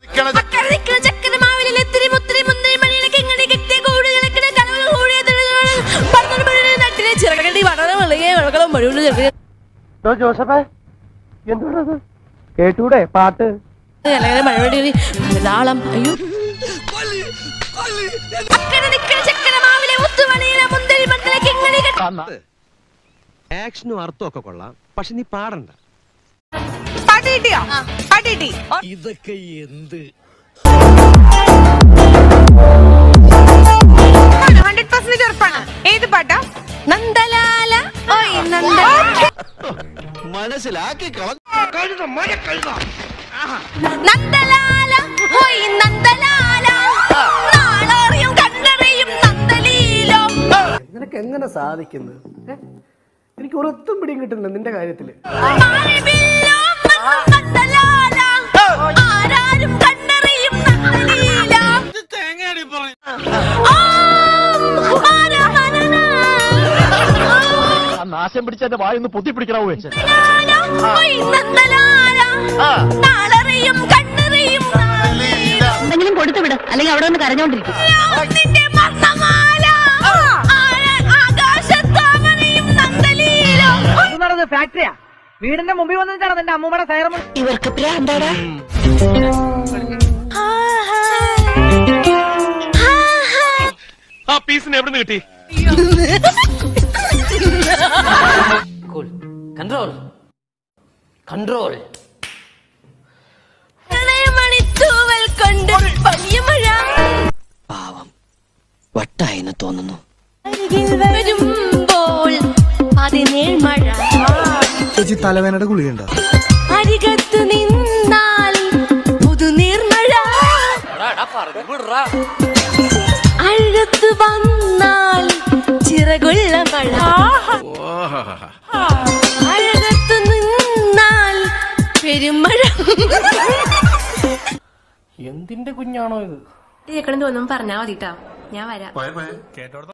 അക്കരെ നിൽക്കുന്ന ചക്കര മാവിലിൽ എത്തിരി മുത്തിരി മുന്തിരി മണിയുടെ കിങ്ങണി കിട്ടിയ കൂട് കിടക്കുന്ന കനവ് കൂടിയ തിരുനാൾ പന്ത്രണ്ട് മണിയുടെ നട്ടിലെ ചിറകടി വളരെ വളരെ വിളകളും മഴയുള്ള ചെറിയ ജോസഫേ എന്തുകൊണ്ടത് കേട്ടൂടെ പാട്ട് അല്ലെങ്കിൽ മഴവെടി നാളം അയ്യോ അക്കരെ നിൽക്കുന്ന ചക്കര മാവിലെ മുത്തുമണിയിലെ മുന്തിരി മണ്ണിലെ കിങ്ങണി കിട്ടിയ ആക്ഷനും അർത്ഥവും ഒക്കെ കൊള്ളാം പക്ഷെ നീ പാടണ്ട പാട്ട് കിട്ടിയോ പാട്ട് കിട്ടി ഇതൊക്കെ എന്ത് ഹൺഡ്രഡ് പെർസെന്റേജ് ഉറപ്പാണ് ഏത് പാട്ടാ നന്ദലാല ഓയ് നന്ദലാല മനസ്സിലാക്കി കള നന്ദലാല ഓയ് നന്ദലാല നാളറിയും കണ്ടറിയും നന്ദലീലോ നിനക്ക് എങ്ങനെ സാധിക്കുന്നത് ഏ? എനിക്ക് ഒരൊത്തും പിടിയും കിട്ടുന്നില്ല നിന്റെ കാര്യത്തില് മാറിവില്ലോ മണ്ണും നന്ദലാല ആരാരും കണ്ടറിയും നന്ദലീല ആം, ആരമനന. നാശം പിടിച്ച എന്റെ വായൊന്ന് പൊത്തിപ്പിടിക്കണോ നന്ദലാല, ഓയ് നന്ദലാല നാളറിയും കണ്ടറിയും നന്ദലീല എന്തെങ്കിലും കൊടുത്തു വിട് അല്ലെങ്കിൽ അവിടെ നിന്ന് കരഞ്ഞോണ്ടിരിക്കും നിന്റെ വർണ്ണമാല ആര- ആകാശത്താമരയും നന്ദലീലോ നടന്നത് ഫാക്ടറിയാ വീടിന്റെ മുമ്പിൽ വന്നിട്ടാണ് എന്റെ അമ്മൂമ്മയുടെ സൈറം ഇവർക്ക് പ്രാന്താടാ ആ പീസിന് എവിടെ നിന്ന് കിട്ടി കൺട്രോൾ കൺട്രോൾ മണിത്തൂവൽ കൊണ്ട് വലിയ മഴ പാവം വട്ടായെന്ന് തോന്നുന്നു അരികിൽ വരുമ്പോൾ പതിനേഴ് മഴ തലവേനയുടെ ഗുളിയുണ്ടോ അരികത്ത് നിന്നാൽ പുതുനീർമഴ അഴകത്ത് വന്നാൽ ചിറകുള്ള മഴ അഴകത്ത് നിന്നാൽ പെരുമഴ എന്തിന്റെ കുഞ്ഞാണോ ഇത് കേൾക്കണം തോന്നും പറഞ്ഞാ മതിട്ടാ ഞാൻ വരാം